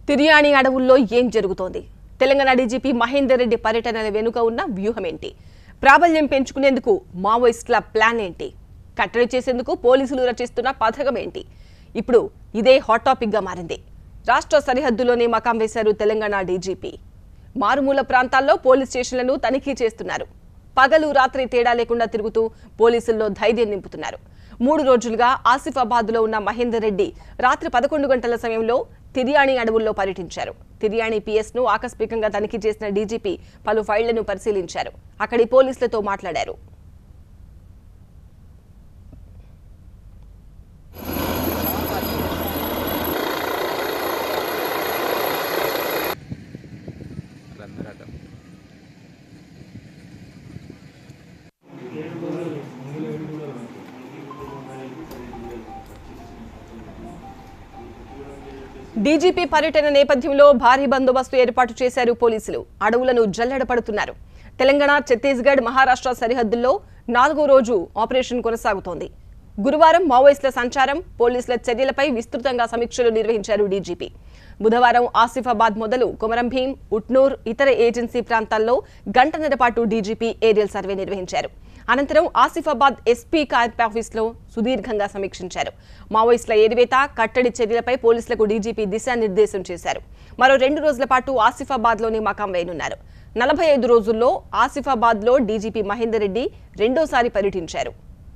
తిర్యాణి అడవుల్లో ఏం జరుగుతోంది తెలంగాణ డీజీపీ మహేందర్ రెడ్డి పర్యటనల వెనుక ఉన్న వ్యూహం ఏంటి ప్రాబల్యం పెంచుకునేందుకు మావోయిస్టుల ప్లాన్ ఏంటి కట్టడి చేసేందుకు పోలీసులు రచిస్తున్న పథకం ఏంటి ఇప్పుడు ఇదే హాట్ టాపిక్గా మారింది రాష్ట్ర సరిహద్దులోనే మకాం వేశారు తెలంగాణ డీజీపీ మారుమూల ప్రాంతాల్లో పోలీస్ స్టేషన్లను తనిఖీ చేస్తున్నారు పగలు రాత్రి తేడా లేకుండా తిరుగుతూ పోలీసుల్లో ధైర్యం నింపుతున్నారు మూడు రోజులుగా ఆసిఫాబాద్లో ఉన్న మహేందర్ రెడ్డి రాత్రి పదకొండు గంటల సమయంలో తిర్యాణి అడవుల్లో పర్యటించారు తిర్యాణి పిఎస్ ను ఆకస్మికంగా తనిఖీ చేసిన డీజీపీ పలు ఫైళ్లను పరిశీలించారు అక్కడి పోలీసులతో మాట్లాడారు రంధ్రాటం డీజీపీ పర్యటన నేపథ్యంలో భారీ బందోబస్తు ఏర్పాటు చేశారు పోలీసులు అడవులను జల్లెడ పడుతున్నారు తెలంగాణ ఛత్తీస్గఢ్ మహారాష్ట్ర సరిహద్దుల్లో నాలుగో రోజు ఆపరేషన్ కొనసాగుతోంది గురువారం మావోయిస్టుల సంచారం పోలీసుల చర్యలపై విస్తృతంగా సమీక్షలు నిర్వహించారు డీజీపీ బుధవారం ఆసిఫాబాద్ మొదలు కొమరం భీం ఉట్నూర్ ఇతర ఏజెన్సీ ప్రాంతాల్లో గంటన్నర పాటు డీజీపీ ఏరియల్ సర్వే నిర్వహించారు అనంతరం ఆసిఫాబాద్ ఎస్పీ క్యాంప్ ఆఫీస్లో సుదీర్ఘంగా సమీక్షించారు మావోయిస్టుల ఏరివేత కట్టడి చర్యలపై పోలీసులకు డీజీపీ దిశానిర్దేశం చేశారు మరో రెండు రోజుల పాటు ఆసిఫాబాద్లోని మకాం వేయనున్నారు నలభై ఐదు రోజుల్లో ఆసిఫాబాద్లో డీజీపీ మహేందర్ రెడ్డి రెండోసారి పర్యటించారు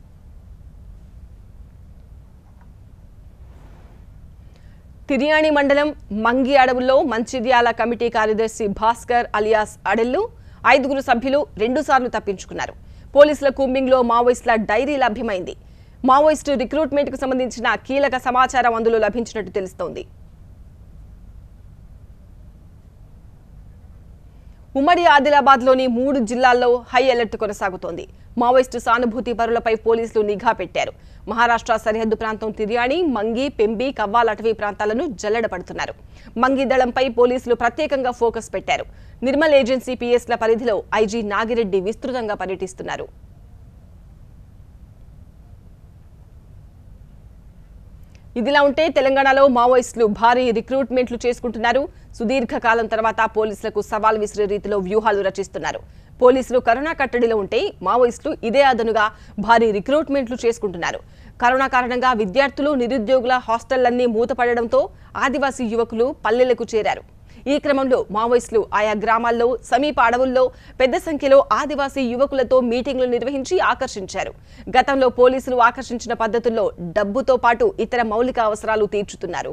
తిర్యాణి మండలం మంగి అడవుల్లో మంచిర్యాల కమిటీ కార్యదర్శి భాస్కర్ అలియాస్ అడెల్లు ఐదుగురు సభ్యులు రెండుసార్లు తప్పించుకున్నారు పోలీసుల కూంబింగ్లో మావోయిస్టుల డైరీ లభ్యమైంది మావోయిస్టు రిక్రూట్మెంట్కు సంబంధించిన కీలక సమాచారం అందులో లభించినట్టు తెలుస్తోంది ఉమ్మడి ఆదిలాబాద్లోని మూడు జిల్లాల్లో హై అలర్ట్ కొనసాగుతోంది మావోయిస్టు సానుభూతి పరులపై పోలీసులు నిఘా పెట్టారు మహారాష్ట్ర సరిహద్దు ప్రాంతం తిర్యాణి మంగి పెంబి కవ్వాల్ అటవీ ప్రాంతాలను జల్లెడ పడుతున్నారు మంగి దళంపై పోలీసులు ప్రత్యేకంగా ఫోకస్ పెట్టారు నిర్మల్ ఏజెన్సీ పిఎస్ల పరిధిలో ఐజీ నాగిరెడ్డి విస్తృతంగా పర్యటిస్తున్నారు ఇదిలా ఉంటే తెలంగాణలో మావోయిస్టులు భారీ రిక్రూట్మెంట్లు చేసుకుంటున్నారు సుదీర్ఘ కాలం తర్వాత పోలీసులకు సవాల్ విసిరే రీతిలో వ్యూహాలు రచిస్తున్నారు పోలీసులు కరోనా కట్టడిలో ఉంటే మావోయిస్టులు ఇదే అదనుగా భారీ రిక్రూట్మెంట్లు చేసుకుంటున్నారు కరోనా కారణంగా విద్యార్థులు నిరుద్యోగుల హాస్టళ్లన్నీ మూతపడడంతో ఆదివాసీ యువకులు పల్లెలకు చేరారు ఈ క్రమంలో మావోయిస్టులు ఆయా గ్రామాల్లో సమీప అడవుల్లో పెద్ద సంఖ్యలో ఆదివాసీ యువకులతో మీటింగ్లు నిర్వహించి ఆకర్షించారు గతంలో పోలీసులు ఆకర్షించిన పద్ధతుల్లో డబ్బుతో పాటు ఇతర మౌలిక అవసరాలు తీర్చుతున్నారు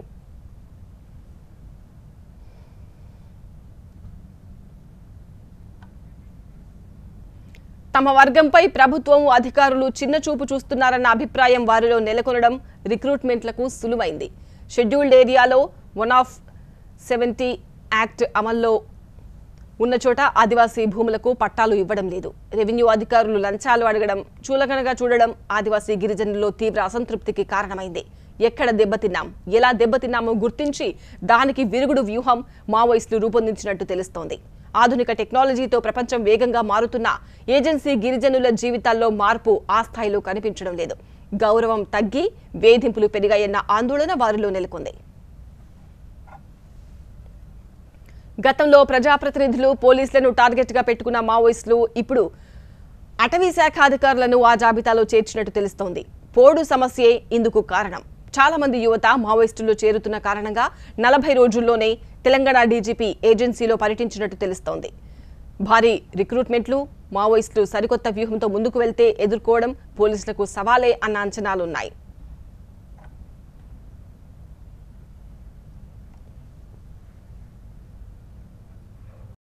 తమ వర్గంపై ప్రభుత్వం అధికారులు చిన్నచూపు చూస్తున్నారన్న అభిప్రాయం వారిలో నెలకొనడం రిక్రూట్మెంట్లకు సులువైంది షెడ్యూల్డ్ ఏరియాలో వన్ ఆఫ్ సెవెంటీ యాక్ట్ అమల్లో ఉన్న చోట ఆదివాసీ భూములకు పట్టాలు ఇవ్వడం లేదు రెవెన్యూ అధికారులు లంచాలు అడగడం చులకనగా చూడడం ఆదివాసీ గిరిజనుల్లో తీవ్ర అసంతృప్తికి కారణమైంది ఎక్కడ దెబ్బతిన్నాం ఎలా దెబ్బతిన్నామో గుర్తించి దానికి విరుగుడు వ్యూహం మావోయిస్టులు రూపొందించినట్టు తెలుస్తోంది ఆధునిక టెక్నాలజీతో ప్రపంచం వేగంగా మారుతున్న ఏజెన్సీ గిరిజనుల జీవితాల్లో మార్పు ఆ స్థాయిలో కనిపించడం లేదు గౌరవం తగ్గి వేధింపులు పెరిగాయన్న ఆందోళన వారిలో నెలకొంది గతంలో ప్రజాప్రతినిధులు పోలీసులను టార్గెట్ గా పెట్టుకున్న మావోయిస్టులు ఇప్పుడు అటవీ శాఖ అధికారులను ఆ జాబితాలో చేర్చినట్టు తెలుస్తోంది పోడు సమస్యే ఇందుకు కారణం చాలా మంది యువత మావోయిస్టుల్లో చేరుతున్న కారణంగా నలభై రోజుల్లోనే తెలంగాణ డీజీపీ ఏజెన్సీలో పర్యటించినట్టు తెలుస్తోంది భారీ రిక్రూట్మెంట్లు మావోయిస్టులు సరికొత్త వ్యూహంతో ముందుకు వెళ్తే ఎదుర్కోవడం పోలీసులకు సవాలే అన్న అంచనాలున్నాయి